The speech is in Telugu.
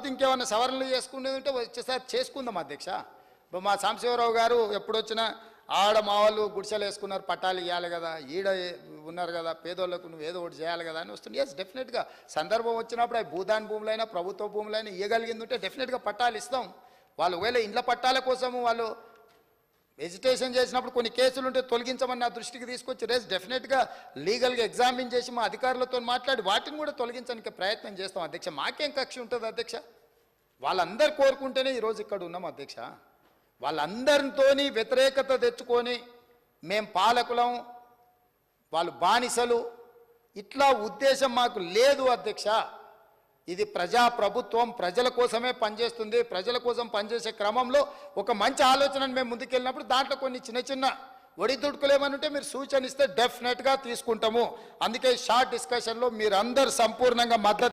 ఇంకేమైనా సవరణలు చేసుకునేది ఉంటే వచ్చేసారి చేసుకుందాం అధ్యక్ష ఇప్పుడు మా సాంబశివరావు గారు ఎప్పుడు వచ్చినా ఆడ మా వాళ్ళు గుడిసెలు వేసుకున్నారు పట్టాలు ఇవ్వాలి కదా ఈడ ఉన్నారు కదా పేదోళ్ళకు నువ్వు ఏదో ఒకటి చేయాలి కదా అని వస్తుంది ఎస్ డెఫినెట్గా సందర్భం వచ్చినప్పుడు అవి భూదాన్ భూములైనా ప్రభుత్వ భూములైనా ఇవ్వగలిగింది ఉంటే డెఫినెట్గా పట్టాలు ఇస్తాం వాళ్ళు ఒకవేళ ఇండ్ల పట్టాల కోసము వాళ్ళు వెజిటేషన్ చేసినప్పుడు కొన్ని కేసులు ఉంటే తొలగించమని నా దృష్టికి తీసుకొచ్చి రేస్ డెఫినెట్గా లీగల్గా ఎగ్జామిన్ చేసి మా అధికారులతో మాట్లాడి వాటిని కూడా తొలగించడానికి ప్రయత్నం చేస్తాం అధ్యక్ష మాకేం కక్ష ఉంటుంది అధ్యక్ష వాళ్ళందరు కోరుకుంటేనే ఈరోజు ఇక్కడ ఉన్నాం అధ్యక్ష వాళ్ళందరితోని వ్యతిరేకత తెచ్చుకొని మేం పాలకులం వాళ్ళు బానిసలు ఇట్లా ఉద్దేశం మాకు లేదు అధ్యక్ష ఇది ప్రజా ప్రభుత్వం ప్రజల కోసమే పనిచేస్తుంది ప్రజల కోసం పనిచేసే క్రమంలో ఒక మంచి ఆలోచనను మేము ముందుకెళ్ళినప్పుడు దాంట్లో కొన్ని చిన్న చిన్న ఒడిదుడుకులు ఏమని ఉంటే మీరు సూచన ఇస్తే డెఫినెట్గా తీసుకుంటాము అందుకే షార్ట్ డిస్కషన్లో మీరు అందరు సంపూర్ణంగా మద్దతు